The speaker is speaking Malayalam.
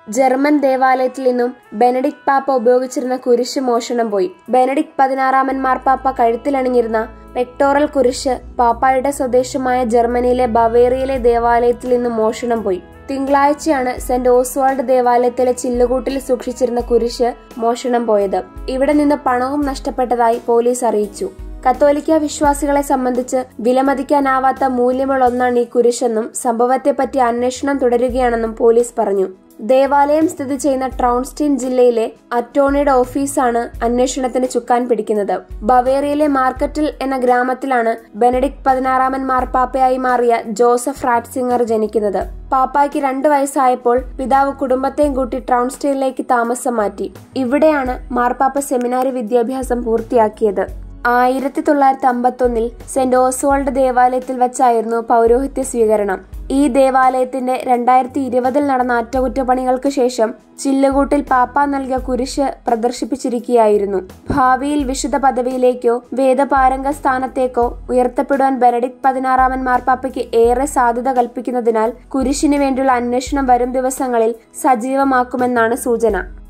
ജർമ്മൻ ദേവാലയത്തിൽ നിന്നും ബെനഡിക് പാപ്പ ഉപയോഗിച്ചിരുന്ന കുരിശ് മോഷണം പോയി ബെനഡിക് പതിനാറാമൻ മാർപ്പാപ്പ കഴുത്തിലണിഞ്ഞിരുന്ന പെക്ടോറൽ കുരിശ് പാപ്പായുടെ സ്വദേശമായ ജർമ്മനിയിലെ ബവേറിയയിലെ ദേവാലയത്തിൽ നിന്നും മോഷണം പോയി തിങ്കളാഴ്ചയാണ് സെന്റ് ഓസ്വാൾഡ് ദേവാലയത്തിലെ ചില്ലുകൂട്ടിൽ സൂക്ഷിച്ചിരുന്ന കുരിശ് മോഷണം പോയത് ഇവിടെ നിന്ന് പണവും നഷ്ടപ്പെട്ടതായി പോലീസ് അറിയിച്ചു കത്തോലിക്ക വിശ്വാസികളെ സംബന്ധിച്ച് വിലമതിക്കാനാവാത്ത മൂല്യമുള്ള ഒന്നാണ് ഈ കുരിശെന്നും സംഭവത്തെപ്പറ്റി അന്വേഷണം തുടരുകയാണെന്നും പോലീസ് പറഞ്ഞു ദേവാലയം സ്ഥിതി ചെയ്യുന്ന ട്രൗൺസ്റ്റീൻ ജില്ലയിലെ അറ്റോർണിയുടെ ഓഫീസാണ് അന്വേഷണത്തിന് ചുക്കാൻ പിടിക്കുന്നത് ബവേറിയയിലെ മാർക്കറ്റിൽ എന്ന ഗ്രാമത്തിലാണ് ബെനഡിക്ട് പതിനാറാമൻ മാർപ്പാപ്പയായി മാറിയ ജോസഫ് റാറ്റ്സിംഗർ ജനിക്കുന്നത് പാപ്പായ്ക്ക് രണ്ടു വയസ്സായപ്പോൾ പിതാവ് കുടുംബത്തെയും കൂട്ടി ട്രൗൺസ്റ്റീനിലേക്ക് താമസം മാറ്റി ഇവിടെയാണ് മാർപ്പാപ്പ സെമിനാരി വിദ്യാഭ്യാസം പൂർത്തിയാക്കിയത് ആയിരത്തി തൊള്ളായിരത്തി അമ്പത്തൊന്നിൽ സെന്റ് ഓസ്വാൾഡ് ദേവാലയത്തിൽ വെച്ചായിരുന്നു പൗരോഹിത്യ സ്വീകരണം ഈ ദേവാലയത്തിന്റെ രണ്ടായിരത്തി ഇരുപതിൽ നടന്ന അറ്റകുറ്റപ്പണികൾക്ക് ശേഷം ചില്ലുകൂട്ടിൽ പാപ്പ നൽകിയ കുരിശ് പ്രദർശിപ്പിച്ചിരിക്കുകയായിരുന്നു ഭാവിയിൽ വിശുദ്ധ പദവിയിലേക്കോ വേദപാരംഗ സ്ഥാനത്തേക്കോ ഉയർത്തപ്പെടുവാൻ ബെനഡിക്ട് പതിനാറാമൻ മാർപ്പാപ്പയ്ക്ക് ഏറെ സാധ്യത കൽപ്പിക്കുന്നതിനാൽ കുരിശിന് വേണ്ടിയുള്ള അന്വേഷണം വരും ദിവസങ്ങളിൽ സജീവമാക്കുമെന്നാണ് സൂചന